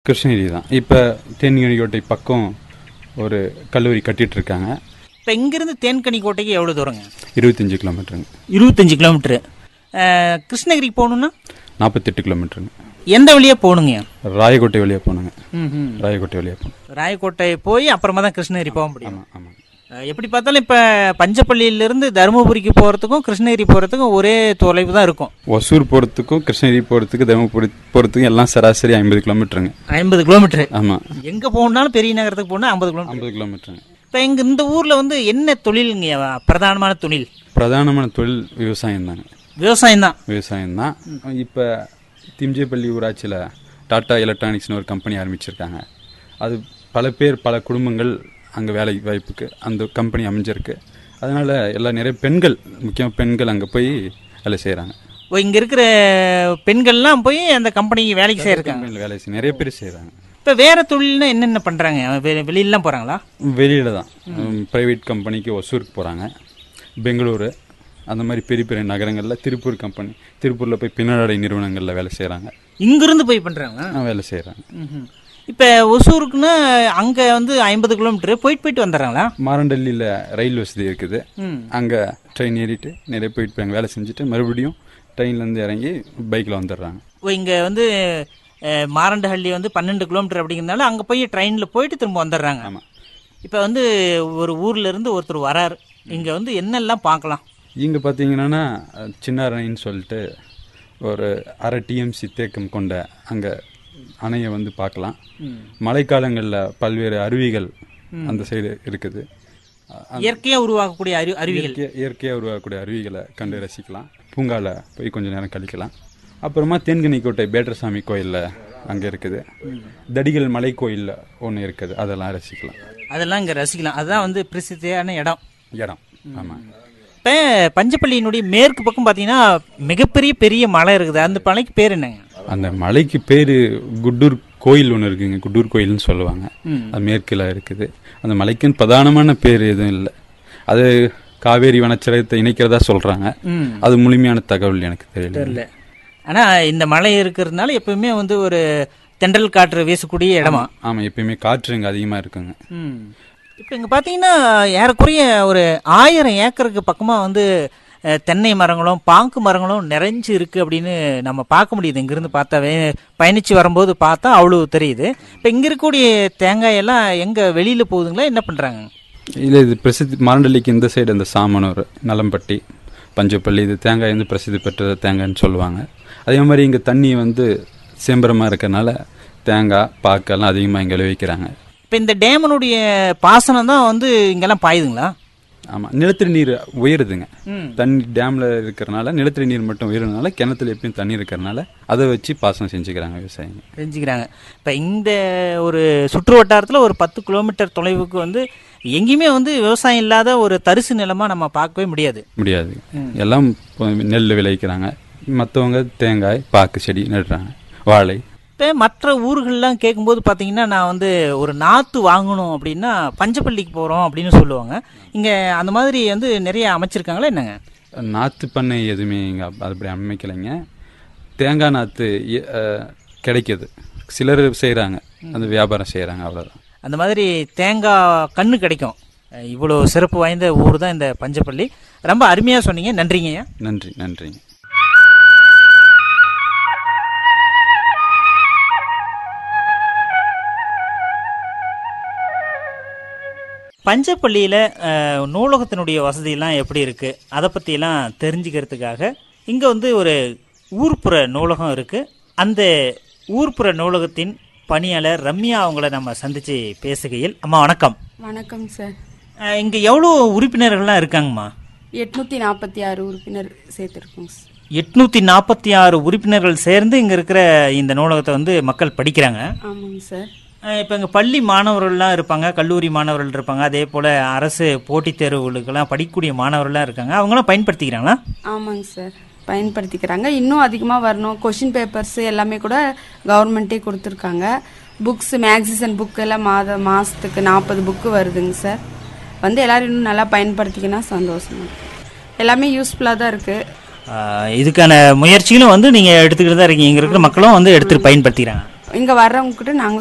கிருஷ்ணகிரி தான் இப்போ தேன்கனிக்கோட்டை பக்கம் ஒரு கல்லூரி கட்டிட்டு இருக்காங்க இப்போ இங்கேருந்து தேன்கனி கோட்டைக்கு எவ்வளோ தூரங்க இருபத்தஞ்சி கிலோமீட்டருங்க இருபத்தஞ்சி கிலோமீட்ரு கிருஷ்ணகிரிக்கு போகணுன்னா நாற்பத்தெட்டு கிலோமீட்டருங்க எந்த வழியாக போகணுங்க ராயக்கோட்டை வழியாக போகணுங்க ம் ராயக்கோட்டை வழியாக போகணும் ராயக்கோட்டை போய் அப்புறமா தான் கிருஷ்ணகிரி போக முடியும் ஆமாம் ஆமாம் அஹ், எப்படி பார்த்தாலும் இப்போ பஞ்சப்பள்ளியிலேருந்து தருமபுரிக்கு போகிறதுக்கும் கிருஷ்ணகிரி போகிறதுக்கும் ஒரே தொலைவு தான் இருக்கும் ஒசூர் போகிறதுக்கும் கிருஷ்ணகிரி போகிறதுக்கு தருமபுரி போகிறதுக்கும் எல்லாம் சராசரி ஐம்பது கிலோமீட்டருங்க ஐம்பது கிலோமீட்ரு ஆமாம் எங்கே போகணுன்னாலும் பெரிய நகரத்துக்கு போகணும் ஐம்பது கிலோமீட்டர் ஐம்பது கிலோமீட்டருங்க இப்போ எங்கள் இந்த ஊரில் வந்து என்ன தொழிலுங்க பிரதானமான தொழில் பிரதானமான தொழில் விவசாயம் தாங்க விவசாயம் தான் விவசாயம் தான் இப்போ திம்ஜேப்பள்ளி ஊராட்சியில் டாடா எலக்ட்ரானிக்ஸ்னு ஒரு கம்பெனி ஆரம்பிச்சிருக்காங்க அது பல பேர் பல குடும்பங்கள் அங்கே வேலை வாய்ப்புக்கு அந்த கம்பெனி அமைஞ்சிருக்கு அதனால் எல்லாம் நிறைய பெண்கள் முக்கியமாக பெண்கள் அங்கே போய் வேலை செய்கிறாங்க ஓ இங்கே இருக்கிற பெண்கள்லாம் போய் அந்த கம்பெனிக்கு வேலைக்கு செய்யிருக்காங்க கம்பெனியில் வேலை செய்ய நிறைய பேர் செய்கிறாங்க இப்போ வேற தொழில்னா என்னென்ன பண்ணுறாங்க வெளியிலாம் போகிறாங்களா வெளியில் தான் ப்ரைவேட் கம்பெனிக்கு ஒசூருக்கு போகிறாங்க பெங்களூரு அந்த மாதிரி பெரிய பெரிய நகரங்களில் திருப்பூர் கம்பெனி திருப்பூரில் போய் பின்னலாடை நிறுவனங்களில் வேலை செய்கிறாங்க இங்கிருந்து போய் பண்ணுறாங்களா வேலை செய்கிறாங்க இப்போ ஒசூருக்குன்னா அங்கே வந்து ஐம்பது கிலோமீட்டர் போயிட்டு போயிட்டு வந்துடுறாங்களா மாரண்டல்லியில் ரயில் வசதி இருக்குது ம் அங்கே ட்ரெயின் ஏறிட்டு நிறைய போயிட்டு போய் அங்கே வேலை செஞ்சுட்டு மறுபடியும் ட்ரெயின்லேருந்து இறங்கி பைக்கில் வந்துடுறாங்க ஓ இங்கே வந்து அஹ், மாரண்டஹள்ளி வந்து பன்னெண்டு கிலோமீட்டர் அப்படிங்கிறதுனால அங்கே போய் ட்ரெயினில் போயிட்டு திரும்ப வந்துடுறாங்க ஆமாம் இப்போ வந்து ஒரு ஊர்ல இருந்து ஒருத்தர் வரார் இங்கே வந்து என்னெல்லாம் பார்க்கலாம் இங்கே பார்த்தீங்கன்னா சின்னாரணைன்னு சொல்லிட்டு ஒரு அரை டிஎம்சி தேக்கம் கொண்ட அங்கே அணையை வந்து பார்க்கலாம் மழைக்காலங்களில் பல்வேறு அருவிகள் அந்த சைடு இருக்குது இயற்கையாக உருவாக்கக்கூடிய அறி அருவிகள் இயற்கையாக இயற்கையாக உருவாக்கக்கூடிய அருவிகளை கண்டு ரசிக்கலாம் பூங்காவில் போய் கொஞ்ச நேரம் கழிக்கலாம் அப்புறமா தேன்கனிக்கோட்டை பேட்டரசாமி கோயிலில் அங்கே இருக்குது தடிகள் மலை கோயிலில் ஒன்று இருக்குது அதெல்லாம் ரசிக்கலாம் அதெல்லாம் இங்கே ரசிக்கலாம் அதுதான் வந்து பிரசித்தியான இடம் இடம் ஆமாம் இப்போ பஞ்சப்பள்ளியினுடைய மேற்கு பக்கம் பார்த்தீங்கன்னா மிகப்பெரிய பெரிய மலை இருக்குது அந்த மலைக்கு பேர் என்னங்க அந்த மலைக்கு பேர் குட்டூர் கோயில் ஒன்று இருக்குங்க குட்டூர் கோயில்னு சொல்லுவாங்க ம். அது மேற்கில் இருக்குது அந்த மலைக்குன்னு பிரதானமான பேர் எதுவும் இல்லை அது காவேரி வனச்சரகத்தை இணைக்கிறதா சொல்கிறாங்க ம் அது முழுமையான தகவல் எனக்கு தெரியல தெரியல ஆனால் இந்த மலை இருக்கிறதுனால எப்பவுமே வந்து ஒரு தென்றல் காற்று வீசக்கூடிய இடமா ஆமாம் எப்பயுமே காற்று இங்கே அதிகமாக இருக்குங்க ம் இப்போ இங்கே பார்த்தீங்கன்னா ஏறக்குறைய ஒரு ஆயிரம் ஏக்கருக்கு பக்கமாக வந்து அஹ், தென்னை மரங்களும் பாங்கு மரங்களும் நிறைஞ்சு இருக்கு அப்படின்னு நம்ம பார்க்க முடியுது இங்கிருந்து பார்த்தாவே பயணிச்சு வரும்போது பார்த்தா அவ்வளோ தெரியுது இப்போ இங்கே இருக்கக்கூடிய தேங்காய் எல்லாம் எங்கே வெளியில் போகுதுங்களா என்ன பண்ணுறாங்க இல்லை இது பிரசித்தி மாரண்டல்லிக்கு இந்த சைடு இந்த சாமனூர் நலம்பட்டி பஞ்சப்பள்ளி இது தேங்காய் வந்து பிரசித்தி பெற்ற தேங்காய்னு சொல்லுவாங்க அதே மாதிரி இங்கே தண்ணி வந்து சேம்பரமாக இருக்கறனால தேங்காய் பாக்கெல்லாம் அதிகமாக இங்கே விளைவிக்கிறாங்க இப்போ இந்த டேமனுடைய பாசனம் தான் வந்து இங்கெல்லாம் பாயுதுங்களா ஆமாம் நிலத்தடி நீர் உயருதுங்க ம் தண்ணி டேமில் இருக்கிறனால நிலத்தடி நீர் மட்டும் உயர்றதுனால கிணத்துல எப்பயும் தண்ணி இருக்கிறனால அதை வச்சு பாசனம் செஞ்சுக்கிறாங்க விவசாயிங்க செஞ்சுக்கிறாங்க இப்போ இந்த ஒரு சுற்று வட்டாரத்தில் ஒரு பத்து கிலோமீட்டர் தொலைவுக்கு வந்து எங்கேயுமே வந்து விவசாயம் இல்லாத ஒரு தரிசு நிலமா நம்ம பார்க்கவே முடியாது முடியாது எல்லாம் இப்போ நெல் விளைவிக்கிறாங்க மற்றவங்க தேங்காய் பாக்கு செடி நடுறாங்க வாழை இப்போ மற்ற ஊர்கள்லாம் கேட்கும்போது பார்த்தீங்கன்னா நான் வந்து ஒரு நாற்று வாங்கணும் அப்படின்னா பஞ்சப்பள்ளிக்கு போகிறோம் அப்படின்னு சொல்லுவாங்க இங்கே அந்த மாதிரி வந்து நிறைய அமைச்சிருக்காங்களா என்னங்க நாற்று பண்ணை எதுவுமே இங்கே அப்படி அமைக்கலைங்க தேங்காய் நாற்று இ- அஹ், கிடைக்குது சிலர் செய்கிறாங்க அந்த வியாபாரம் செய்கிறாங்க அவ்வளோதான் அந்த மாதிரி தேங்காய் கண்ணு கிடைக்கும் அஹ் இவ்வளோ சிறப்பு வாய்ந்த ஊர் தான் இந்த பஞ்சப்பள்ளி ரொம்ப அருமையாக சொன்னீங்க நன்றிங்கய்யா நன்றி நன்றிங்க பஞ்சப்பள்ளியில் அஹ், நூலகத்தினுடைய வசதியெல்லாம் எப்படி இருக்குது அதை பற்றியெல்லாம் தெரிஞ்சுக்கிறதுக்காக இங்கே வந்து ஒரு ஊர்ப்புற நூலகம் இருக்குது அந்த ஊர்ப்புற நூலகத்தின் பணியாளர் ரம்யா அவங்கள நம்ம சந்தித்து பேசுகையில் அம்மா வணக்கம் வணக்கம் சார் இங்கே எவ்வளோ உறுப்பினர்கள்லாம் இருக்காங்கம்மா எட்நூத்தி நாற்பத்தி ஆறு உறுப்பினர் சேர்த்துருக்கோம் சார் எட்நூற்றி நாற்பத்தி ஆறு உறுப்பினர்கள் சேர்ந்து இங்கே இருக்கிற இந்த நூலகத்தை வந்து மக்கள் படிக்கிறாங்க ஆமாங்க சார் இப்போ இங்கே பள்ளி மாணவர்கள்லாம் இருப்பாங்க கல்லூரி மாணவர்கள் இருப்பாங்க அதே போல் அரசு போட்டித் தேர்வுகளுக்கெல்லாம் படிக்கக்கூடிய மாணவர்கள்லாம் இருக்காங்க அவங்களாம் பயன்படுத்திக்கிறாங்களா ஆமாங்க சார் பயன்படுத்திக்கிறாங்க இன்னும் அதிகமாக வரணும் கொஷின் பேப்பர்ஸ் எல்லாமே கூட கவர்மெண்ட்டே கொடுத்துருக்காங்க புக்ஸ் மேக்சிசன் புக் எல்லாம் மாத மாதத்துக்கு நாற்பது புக்கு வருதுங்க சார் வந்து எல்லாரும் இன்னும் நல்லா பயன்படுத்திக்கினா சந்தோஷம் எல்லாமே யூஸ்ஃபுல்லாக தான் இருக்குது ஆஹ் இதுக்கான முயற்சிகளும் வந்து நீங்கள் எடுத்துக்கிட்டு தான் இருக்கீங்க இங்கே இருக்கிற மக்களும் வந்து எடுத்துட்டு பயன்படுத்திக்கிறாங்க இங்கே வர்றவங்கக்கிட்ட நாங்கள்